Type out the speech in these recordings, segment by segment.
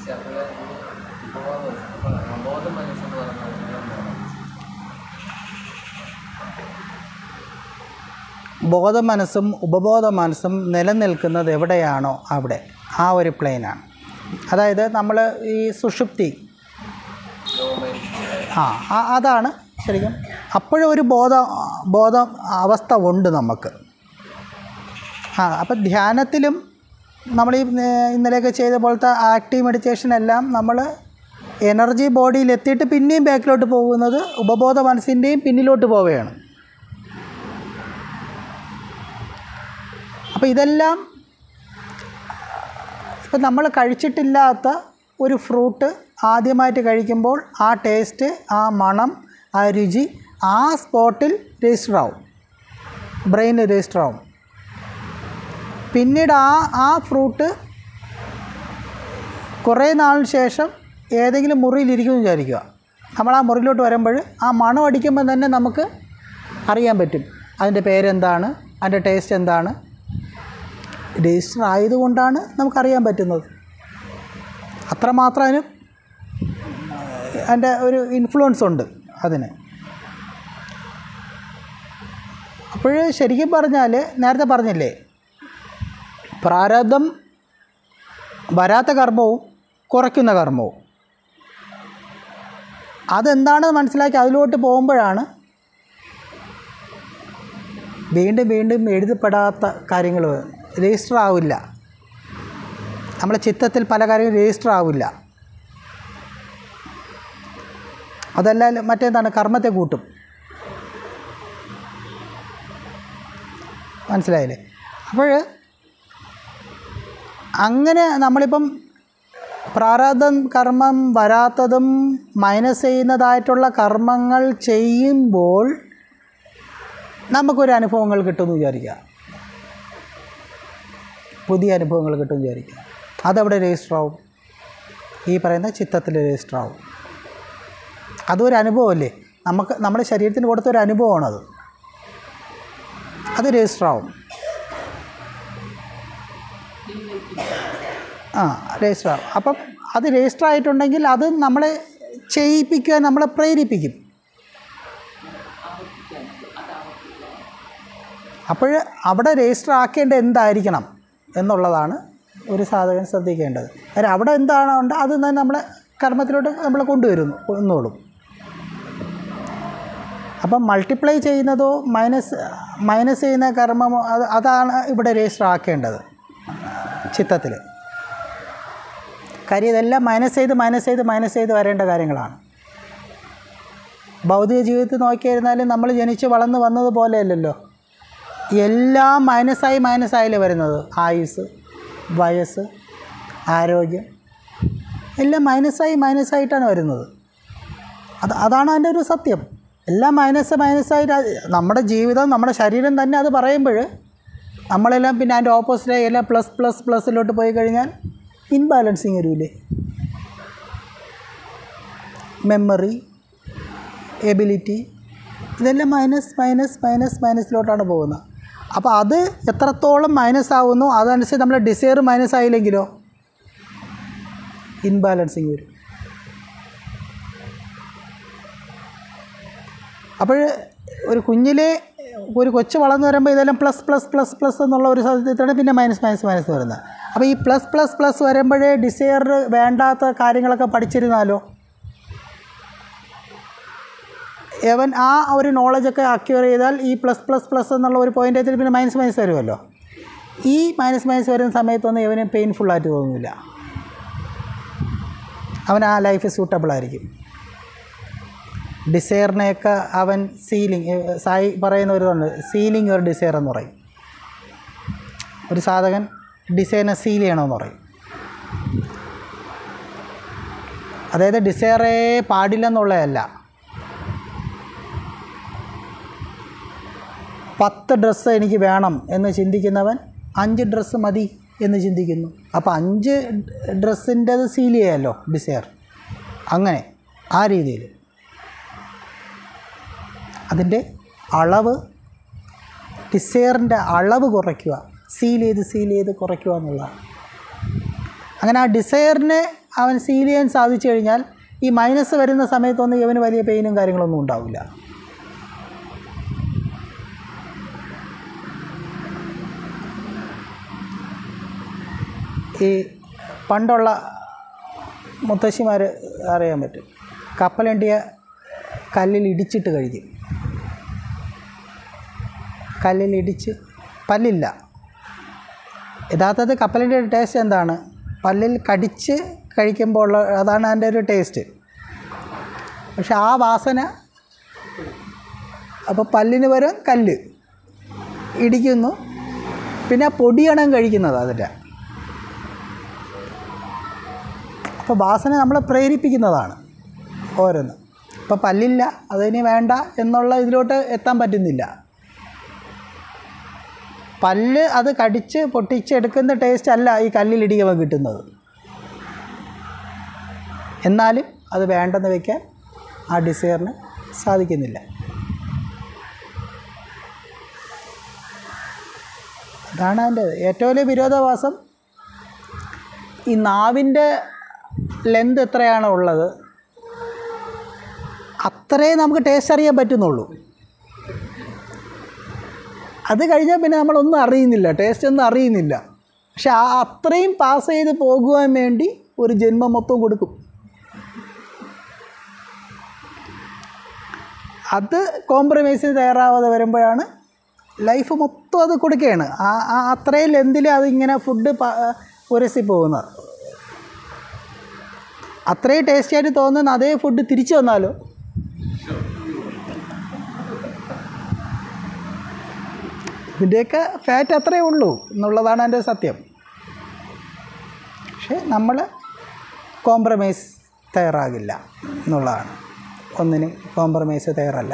അവിടെ ബോധം അപ്പോൾ ബോധം മനസ്സെന്ന് പറയുന്നത് എന്താണ്? ബോധ മനസ്സും ഉപബോധ മനസ്സും നിലനിൽക്കുന്നത് എവിടെയാണോ അവിടെ ആ ഒരു പ്ലെയിനാണ് അതായത് നമ്മൾ ഈ സുഷുപ്തി ആ ആ- അതാണ് ശരിക്കും അപ്പോഴും ഒരു ബോധ ബോധ അവസ്ഥ ഉണ്ട് നമുക്ക് ആ അപ്പം ധ്യാനത്തിലും നമ്മൾ ഈ ഏർ, ഇന്നലെയൊക്കെ ചെയ്ത പോലത്തെ ആക്റ്റീവ് മെഡിറ്റേഷൻ എല്ലാം നമ്മൾ എനർജി ബോഡിയിൽ എത്തിയിട്ട് പിന്നെയും ബാക്കിലോട്ട് പോകുന്നത് ഉപബോധ മനസ്സിൻ്റെയും പിന്നിലോട്ട് പോവുകയാണ് അപ്പോൾ ഇതെല്ലാം ഇപ്പം നമ്മൾ കഴിച്ചിട്ടില്ലാത്ത ഒരു ഫ്രൂട്ട് ആദ്യമായിട്ട് കഴിക്കുമ്പോൾ ആ ടേസ്റ്റ് ആ മണം ആ രുചി ആ സ്പോട്ടിൽ രജിസ്റ്റർ ആവും ബ്രെയിൻ രജിസ്റ്റർ ആവും പിന്നീട് ആ ആ ഫ്രൂട്ട് കുറേ നാളിന് ശേഷം ഏതെങ്കിലും മുറിയിലിരിക്കുമെന്ന് വിചാരിക്കുക നമ്മൾ ആ മുറിയിലോട്ട് വരുമ്പോൾ ആ മണം അടിക്കുമ്പോൾ തന്നെ നമുക്ക് അറിയാൻ പറ്റും അതിൻ്റെ പേരെന്താണ് അതിൻ്റെ ടേസ്റ്റ് എന്താണ് രജിസ്റ്റർ ആയതുകൊണ്ടാണ് നമുക്കറിയാൻ പറ്റുന്നത് അത്രമാത്രം അതിന് അതിൻ്റെ ഒരു ഇൻഫ്ലുവൻസ് ഉണ്ട് അതിന് അപ്പോൾ ശരിക്കും പറഞ്ഞാൽ നേരത്തെ പറഞ്ഞില്ലേ പ്രാരബ്ധം വരാത്ത കർമ്മവും കുറയ്ക്കുന്ന കർമ്മവും അതെന്താണെന്ന് മനസ്സിലാക്കി അതിലോട്ട് പോകുമ്പോഴാണ് വീണ്ടും വീണ്ടും എഴുതപ്പെടാത്ത കാര്യങ്ങൾ രജിസ്റ്റർ ആവില്ല നമ്മുടെ ചിത്തത്തിൽ പല കാര്യങ്ങളും രജിസ്റ്റർ ആവില്ല അതല്ല മറ്റേന്താണ് കർമ്മത്തെ കൂട്ടും മനസ്സിലായില്ലേ അപ്പോൾ അങ്ങനെ നമ്മളിപ്പം പ്രാരാബ്ധം കർമ്മം വരാത്തതും മൈനസ് ചെയ്യുന്നതായിട്ടുള്ള കർമ്മങ്ങൾ ചെയ്യുമ്പോൾ നമുക്കൊരു അനുഭവങ്ങൾ കിട്ടുമെന്ന് വിചാരിക്കുക പുതിയ അനുഭവങ്ങൾ കിട്ടുമെന്ന് വിചാരിക്കുക അതവിടെ രജിസ്റ്റർ ആവും ഈ പറയുന്ന ചിത്തത്തിൽ രജിസ്റ്റർ ആവും അതൊരു അനുഭവമല്ലേ നമുക്ക് നമ്മുടെ ശരീരത്തിന് കൊടുത്ത ഒരു അനുഭവമാണത് അത് രജിസ്റ്റർ ആവും ആ രജിസ്റ്റർ ആവും അപ്പം അത് രജിസ്റ്റർ ആയിട്ടുണ്ടെങ്കിൽ അത് നമ്മളെ ചെയ്യിപ്പിക്കാൻ നമ്മളെ പ്രേരിപ്പിക്കും അപ്പോൾ അവിടെ രജിസ്റ്റർ ആക്കേണ്ട എന്തായിരിക്കണം എന്നുള്ളതാണ് ഒരു സാധകൻ ശ്രദ്ധിക്കേണ്ടത് കാര്യം അവിടെ എന്താണ് ഉണ്ട് അത് തന്നെ നമ്മളെ കർമ്മത്തിലോട്ട് നമ്മളെ കൊണ്ടുവരുന്നു എന്നോളും അപ്പം മൾട്ടിപ്ലൈ ചെയ്യുന്നതോ മൈനസ് മൈനസ് ചെയ്യുന്ന കർമ്മമോ അത് അതാണ് ഇവിടെ രജിസ്റ്റർ ആക്കേണ്ടത് ചിത്തത്തിൽ കാര്യം ഇതെല്ലാം മൈനസ് ചെയ്ത് മൈനസ് ചെയ്ത് മൈനസ് ചെയ്ത് വരേണ്ട കാര്യങ്ങളാണ് ഭൗതിക ജീവിതത്തിൽ നോക്കിയിരുന്നാലും നമ്മൾ ജനിച്ച് വളർന്ന് വന്നതുപോലെയല്ലല്ലോ എല്ലാം മൈനസായി മൈനസായില്ലേ വരുന്നത് ആയുസ് വയസ്സ് ആരോഗ്യം എല്ലാം മൈനസായി മൈനസായിട്ടാണ് വരുന്നത് അത് അതാണ് അതിൻ്റെ ഒരു സത്യം എല്ലാം മൈനസ് മൈനസായിട്ട് അത് നമ്മുടെ ജീവിതം നമ്മുടെ ശരീരം തന്നെ അത് പറയുമ്പോൾ നമ്മളെല്ലാം പിന്നെ അതിൻ്റെ ഓപ്പോസിറ്റായി എല്ലാം പ്ലസ് പ്ലസ് പ്ലസ്സിലോട്ട് പോയി കഴിഞ്ഞാൽ ഇൻബാലൻസിങ് വരില്ലേ മെമ്മറി എബിലിറ്റി ഇതെല്ലാം മൈനസ് മൈനസ് മൈനസ് മൈനസിലോട്ടാണ് പോകുന്നത് അപ്പോൾ അത് എത്രത്തോളം മൈനസ് ആവുന്നു അതനുസരിച്ച് നമ്മൾ ഡിസയർ മൈനസ് ആയില്ലെങ്കിലോ ഇൻബാലൻസിങ് വരും അപ്പോൾ ഒരു കുഞ്ഞിലെ ഒരു കൊച്ചു വളർന്നു വരുമ്പോൾ ഇതെല്ലാം പ്ലസ് പ്ലസ് പ്ലസ് പ്ലസ് എന്നുള്ള ഒരു സാധ്യതയാണ് പിന്നെ മൈനസ് മൈനസ് മൈനസ് വരുന്നത് അപ്പോൾ ഈ പ്ലസ് പ്ലസ് പ്ലസ് വരുമ്പോഴേ ഡിസയർ വേണ്ടാത്ത കാര്യങ്ങളൊക്കെ പഠിച്ചിരുന്നാലോ അവൻ ആ ഒരു നോളജൊക്കെ അക്യൂർ ചെയ്താൽ ഈ പ്ലസ് പ്ലസ് പ്ലസ് എന്നുള്ള ഒരു പോയിൻ്റ് എത്തി പിന്നെ മൈനസ് മൈനസ് വരുമല്ലോ ഈ മൈനസ് മൈനസ് വരുന്ന സമയത്തൊന്നും ഇവന് പെയിൻഫുള്ളായിട്ട് തോന്നുന്നില്ല അവൻ ആ ലൈഫ് സൂട്ടബിൾ ആയിരിക്കും ഡിസയറിനെയൊക്കെ അവൻ സീലിംഗ് സായി പറയുന്ന ഒരു ഇതുണ്ട് സീലിംഗ് ഒരു ഡിസയർ എന്ന് പറയും ഒരു സാധകൻ ഡിസൈനെ സീൽ ചെയ്യണമെന്ന് പറയും അതായത് ഡിസയറേ പാടില്ലെന്നുള്ളതല്ല പത്ത് ഡ്രസ്സ് എനിക്ക് വേണം എന്ന് ചിന്തിക്കുന്നവൻ അഞ്ച് ഡ്രസ്സ് മതി എന്ന് ചിന്തിക്കുന്നു അപ്പോൾ അഞ്ച് ഡ്രസ്സിൻ്റെത് സീൽ ചെയ്യാമല്ലോ ഡിസയർ അങ്ങനെ ആ രീതിയിൽ അതിൻ്റെ അളവ് ഡിസയറിൻ്റെ അളവ് കുറയ്ക്കുക സീൽ ചെയ്ത് സീൽ ചെയ്ത് കുറയ്ക്കുക എന്നുള്ളതാണ് അങ്ങനെ ആ ഡിസയറിനെ അവൻ സീൽ ചെയ്യാൻ സാധിച്ചു കഴിഞ്ഞാൽ ഈ മൈനസ് വരുന്ന സമയത്തൊന്നും ഇവന് വലിയ പെയിനും കാര്യങ്ങളൊന്നും ഉണ്ടാവില്ല ഈ പണ്ടുള്ള മുത്തശ്ശിമാർ അറിയാൻ പറ്റും കപ്പലണ്ടിയ കല്ലിൽ ഇടിച്ചിട്ട് കഴിക്കും കല്ലിൽ ഇടിച്ച് പല്ലില്ല യഥാർത്ഥത്തിൽ കപ്പലണ്ടിയുടെ ടേസ്റ്റ് എന്താണ് പല്ലിൽ കടിച്ച് കഴിക്കുമ്പോൾ ഉള്ള അതാണ് അതിൻ്റെ ഒരു ടേസ്റ്റ് പക്ഷെ ആ വാസന അപ്പോൾ പല്ലിന് പകരം കല്ല് ഇടിക്കുന്നു പിന്നെ ആ പൊടിയാണ് കഴിക്കുന്നത് അതിൻ്റെ അപ്പോൾ വാസന നമ്മളെ പ്രേരിപ്പിക്കുന്നതാണ് ഓരോന്ന് ഇപ്പോൾ പല്ലില്ല അതിന് വേണ്ട എന്നുള്ള ഇതിലോട്ട് എത്താൻ പറ്റുന്നില്ല പല്ല് അത് കടിച്ച് പൊട്ടിച്ചെടുക്കുന്ന ടേസ്റ്റ് അല്ല ഈ കല്ലിലിടിയവ കിട്ടുന്നത് എന്നാലും അത് വേണ്ടെന്ന് വയ്ക്കാൻ ആ ഡിസയറിന് സാധിക്കുന്നില്ല അതാണ് അതിൻ്റെ ഏറ്റവും വലിയ വിരോധാഭാസം ഈ നാവിൻ്റെ ലെന്ത് എത്രയാണോ ഉള്ളത് അത്രേ നമുക്ക് ടേസ്റ്റ് അറിയാൻ പറ്റുന്നുള്ളൂ അത് കഴിഞ്ഞാൽ പിന്നെ നമ്മളൊന്നും അറിയുന്നില്ല ടേസ്റ്റ് ഒന്നും അറിയുന്നില്ല പക്ഷെ ആ അത്രയും പാസ് ചെയ്ത് പോകുവാൻ വേണ്ടി ഒരു ജന്മം മൊത്തം കൊടുക്കും അത് കോംപ്രമൈസിന് തയ്യാറാവാതെ വരുമ്പോഴാണ് ലൈഫ് മൊത്തം അത് കൊടുക്കുകയാണ് ആ ആ അത്രയും ലെന്തിൽ അതിങ്ങനെ ഫുഡ് ഉരസി പോകുന്നത് അത്രയും ടേസ്റ്റി ആയിട്ട് തോന്നുന്ന അതേ ഫുഡ് തിരിച്ചു വന്നാലോ ഇതിൻ്റെയൊക്കെ ഫാറ്റ് അത്രയേ ഉള്ളൂ എന്നുള്ളതാണ് എൻ്റെ സത്യം പക്ഷേ നമ്മൾ കോംപ്രമൈസ് തയ്യാറാകില്ല എന്നുള്ളതാണ് ഒന്നിനും കോംപ്രമൈസ് തയ്യാറല്ല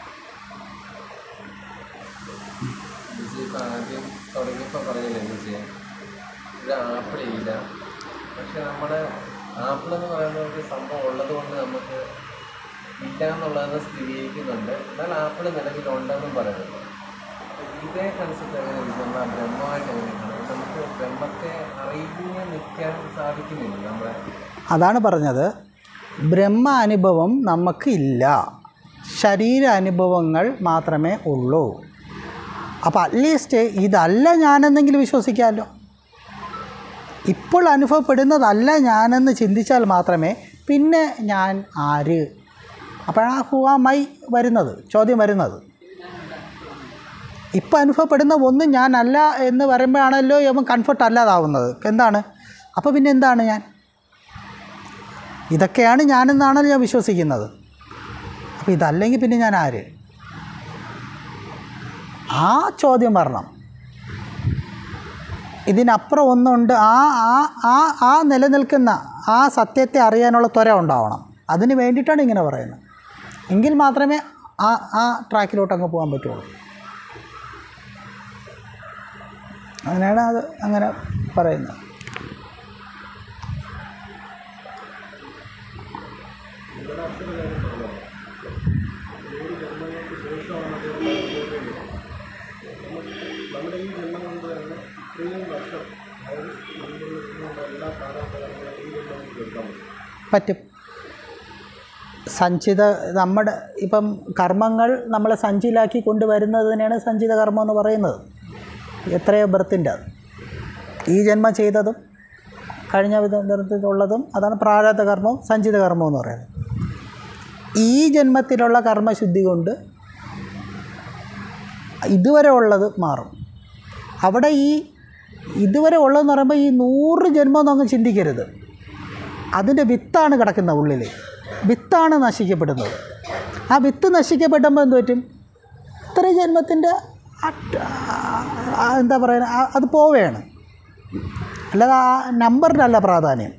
ലിജി ഇപ്പം ആദ്യം തുടങ്ങിയപ്പോൾ പറഞ്ഞില്ലേ ലിജി ഒരു ആപ്പിൾ ഇല്ല പക്ഷെ നമ്മുടെ ആപ്പിൾ എന്ന് പറയുന്ന ഒരു സംഭവം ഉള്ളത് കൊണ്ട് നമുക്ക് ഇല്ല എന്നുള്ളത് സ്ഥിരീകരിക്കുന്നുണ്ട് എന്നാൽ ആപ്പിൾ നിലവിലുണ്ടെന്നും പറയുന്നുണ്ട് ഇതേ കൺസെപ്റ്റ് എങ്ങനെ ഇരിക്കും? നമ്മൾ ആ ബ്രഹ്മമായിട്ട് എങ്ങനെയാണ് നമുക്ക് ബ്രഹ്മത്തെ അറിയിക്കാൻ നിൽക്കാൻ സാധിക്കുന്നില്ല നമ്മളെ അതാണ് പറഞ്ഞത് ബ്രഹ്മ അനുഭവം നമുക്ക് ഇല്ല ശരീര അനുഭവങ്ങൾ മാത്രമേ ഉള്ളൂ അപ്പോൾ അറ്റ്ലീസ്റ്റ് ഇതല്ല ഞാനെന്നെങ്കിലും വിശ്വസിക്കാമല്ലോ ഇപ്പോൾ അനുഭവപ്പെടുന്നതല്ല ഞാനെന്ന് ചിന്തിച്ചാൽ മാത്രമേ പിന്നെ ഞാൻ ആര് അപ്പോഴാണ് ആ ഹുവാ മൈ വരുന്നത് ചോദ്യം വരുന്നത് ഇപ്പം അനുഭവപ്പെടുന്ന ഒന്നും ഞാനല്ല എന്ന് പറയുമ്പോഴാണല്ലോ ഇവൻ കംഫർട്ട് അല്ലാതാവുന്നത് എന്താണ് അപ്പോൾ പിന്നെ എന്താണ് ഞാൻ ഇതൊക്കെയാണ് ഞാനെന്നാണല്ലോ ഞാൻ വിശ്വസിക്കുന്നത് അപ്പോൾ ഇതല്ലെങ്കിൽ പിന്നെ ഞാൻ ആര് ആ ചോദ്യം വരണം ഇതിനപ്പുറം ഒന്നുണ്ട് ആ ആ ആ ആ നിലനിൽക്കുന്ന ആ സത്യത്തെ അറിയാനുള്ള ത്വര ഉണ്ടാവണം അതിന് വേണ്ടിയിട്ടാണ് ഇങ്ങനെ പറയുന്നത് എങ്കിൽ മാത്രമേ ആ ആ ട്രാക്കിലോട്ട് അങ്ങ് പോകാൻ പറ്റുള്ളൂ അങ്ങനെയാണ് അത് അങ്ങനെ പറയുന്നത് പറ്റും സഞ്ചിത നമ്മുടെ ഇപ്പം കർമ്മങ്ങൾ നമ്മളെ സഞ്ചിയിലാക്കി കൊണ്ടുവരുന്നതിനാണ് സഞ്ചിത കർമ്മം എന്ന് പറയുന്നത് എത്രയോ ബർത്തിൻ്റെ ഈ ജന്മം ചെയ്തതും കഴിഞ്ഞ വിധത്തിലുള്ളതും അതാണ് പ്രാരബ്ധ കർമ്മവും സഞ്ചിത കർമ്മവും എന്ന് പറയുന്നത് ഈ ജന്മത്തിലുള്ള കർമ്മശുദ്ധി കൊണ്ട് ഇതുവരെ ഉള്ളത് മാറും അവിടെ ഈ ഇതുവരെ ഉള്ളതെന്ന് പറയുമ്പോൾ ഈ നൂറ് ജന്മം എന്നൊന്നും ചിന്തിക്കരുത് അതിൻ്റെ വിത്താണ് കിടക്കുന്ന ഉള്ളിൽ വിത്താണ് നശിക്കപ്പെടുന്നത് ആ വിത്ത് നശിക്കപ്പെടുമ്പോൾ എന്ത് പറ്റും ഇത്ര ജന്മത്തിൻ്റെ അട്ട്- ആ എന്താ പറയുക ആ- അത് പോവുകയാണ് അല്ലാതെ ആ നമ്പറിനല്ല പ്രാധാന്യം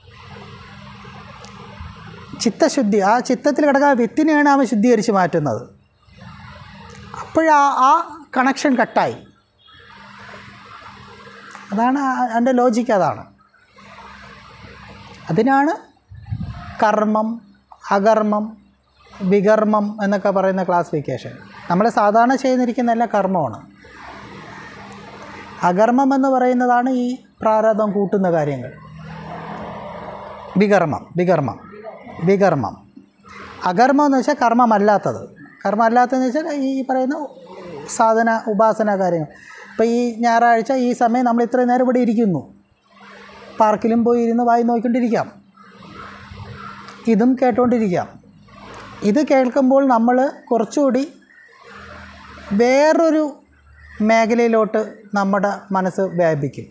ചിത്തശുദ്ധി ആ ചിത്തത്തിൽ കിടക്കുന്ന വിത്തിനെയാണ് അവൻ ശുദ്ധീകരിച്ച് മാറ്റുന്നത് അപ്പോഴാ ആ കണക്ഷൻ കട്ടായി അതാണ് ആ- എൻ്റെ ലോജിക്ക് അതാണ് അതിനാണ് കർമ്മം അകർമ്മം വികർമ്മം എന്നൊക്കെ പറയുന്ന ക്ലാസിഫിക്കേഷൻ നമ്മൾ സാധാരണ ചെയ്യുന്നിരിക്കുന്ന എല്ലാം കർമ്മമാണ് അകർമ്മം എന്ന് പറയുന്നതാണ് ഈ പ്രാരബ്ധം കൂട്ടുന്ന കാര്യങ്ങൾ വികർമ്മം വികർമ്മം വികർമ്മം അകർമ്മം എന്ന് വെച്ചാൽ കർമ്മമല്ലാത്തത് കർമ്മം അല്ലാത്തതെന്ന് വെച്ചാൽ ഈ പറയുന്ന സാധന ഉപാസന കാര്യങ്ങൾ ഇപ്പോൾ ഈ ഞായറാഴ്ച ഈ സമയം നമ്മൾ ഇത്രയും നേരം ഇവിടെ ഇരിക്കുന്നു പാർക്കിലും പോയി ഇരുന്ന് വായി നോക്കിക്കൊണ്ടിരിക്കാം ഇതും കേട്ടുകൊണ്ടിരിക്കാം ഇത് കേൾക്കുമ്പോൾ നമ്മൾ കുറച്ചുകൂടി വേറൊരു മേഖലയിലോട്ട് നമ്മുടെ മനസ്സ് വ്യാപിക്കും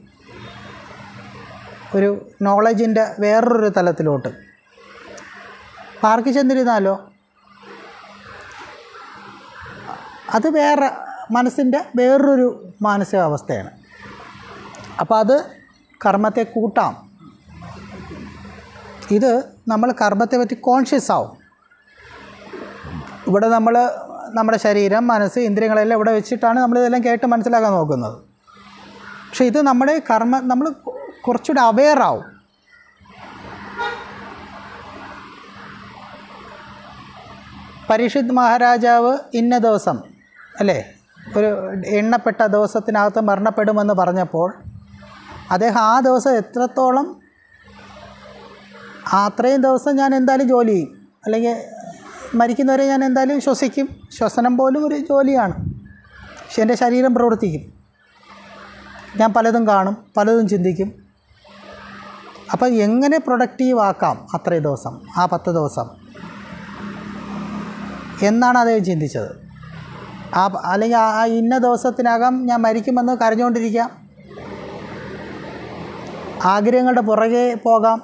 ഒരു നോളജിൻ്റെ വേറൊരു തലത്തിലോട്ട് പാർക്കിൽ ചെന്നിരുന്നാലോ അത് വേറെ മനസ്സിൻ്റെ വേറൊരു മാനസികാവസ്ഥയാണ് അപ്പോൾ അത് കർമ്മത്തെ കൂട്ടാം ഇത് നമ്മൾ കർമ്മത്തെ പറ്റി കോൺഷ്യസ് ആവും ഇവിടെ നമ്മൾ നമ്മുടെ ശരീരം മനസ്സ് ഇന്ദ്രിയങ്ങളെല്ലാം ഇവിടെ വെച്ചിട്ടാണ് നമ്മളിതെല്ലാം കേട്ട് മനസ്സിലാക്കാൻ നോക്കുന്നത് പക്ഷെ ഇത് നമ്മുടെ കർമ്മ നമ്മൾ കുറച്ചുകൂടി അവെയർ ആവും പരീക്ഷിത് മഹാരാജാവ് ഇന്ന ദിവസം അല്ലേ ഒരു എണ്ണപ്പെട്ട ദിവസത്തിനകത്ത് മരണപ്പെടുമെന്ന് പറഞ്ഞപ്പോൾ അദ്ദേഹം ആ ദിവസം എത്രത്തോളം ആ അത്രയും ദിവസം ഞാൻ എന്തായാലും ജോലി ചെയ്യും അല്ലെങ്കിൽ മരിക്കുന്നവരെ ഞാൻ എന്തായാലും ശ്വസിക്കും ശ്വസനം പോലും ഒരു ജോലിയാണ് പക്ഷെ എൻ്റെ ശരീരം പ്രവർത്തിക്കും ഞാൻ പലതും കാണും പലതും ചിന്തിക്കും അപ്പം എങ്ങനെ പ്രൊഡക്റ്റീവ് ആക്കാം അത്രയും ദിവസം ആ പത്ത് ദിവസം എന്നാണ് അദ്ദേഹം ചിന്തിച്ചത് ആ അല്ലെങ്കിൽ ആ ഇന്ന ദിവസത്തിനകം ഞാൻ മരിക്കുമെന്ന് കരഞ്ഞുകൊണ്ടിരിക്കാം ആഗ്രഹങ്ങളുടെ പുറകെ പോകാം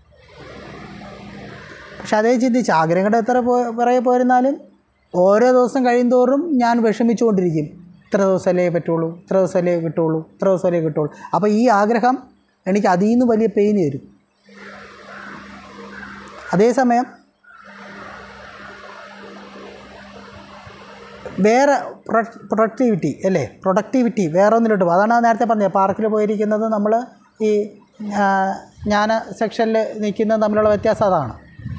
പക്ഷെ അതേ ചിന്തിച്ച് ആഗ്രഹങ്ങളുടെ എത്ര പോ പുറകെ പോയിരുന്നാലും ഓരോ ദിവസം കഴിയുന്തോറും ഞാൻ വിഷമിച്ചുകൊണ്ടിരിക്കും ഇത്ര ദിവസമല്ലേ പറ്റുള്ളൂ ഇത്ര ദിവസമല്ലേ കിട്ടുള്ളൂ ഇത്ര ദിവസമല്ലേ കിട്ടുള്ളൂ അപ്പോൾ ഈ ആഗ്രഹം എനിക്ക് അതിൽ നിന്ന് വലിയ പെയിൻ വരും അതേസമയം വേറെ പ്രൊഡക്ടിവിറ്റി അല്ലേ പ്രൊഡക്ടിവിറ്റി വേറെ ഒന്നിലോട്ട് പോകും അതാണ് നേരത്തെ പറഞ്ഞത് പാർക്കിൽ പോയിരിക്കുന്നത് നമ്മൾ ഈ ജ്ഞാന സെക്ഷനിൽ നിൽക്കുന്നത് തമ്മിലുള്ള വ്യത്യാസം അതാണ്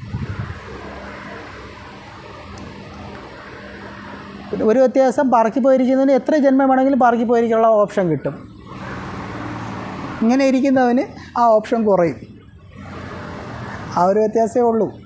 ഒരു വ്യത്യാസം പാർക്കിൽ പോയിരിക്കുന്നതിന് എത്ര ജന്മം വേണമെങ്കിലും പാർക്കിൽ പോയിരിക്കാനുള്ള ഓപ്ഷൻ കിട്ടും ഇങ്ങനെ ഇരിക്കുന്നവന് ആ ഓപ്ഷൻ കുറയും ആ ഒരു വ്യത്യാസമേ ഉള്ളൂ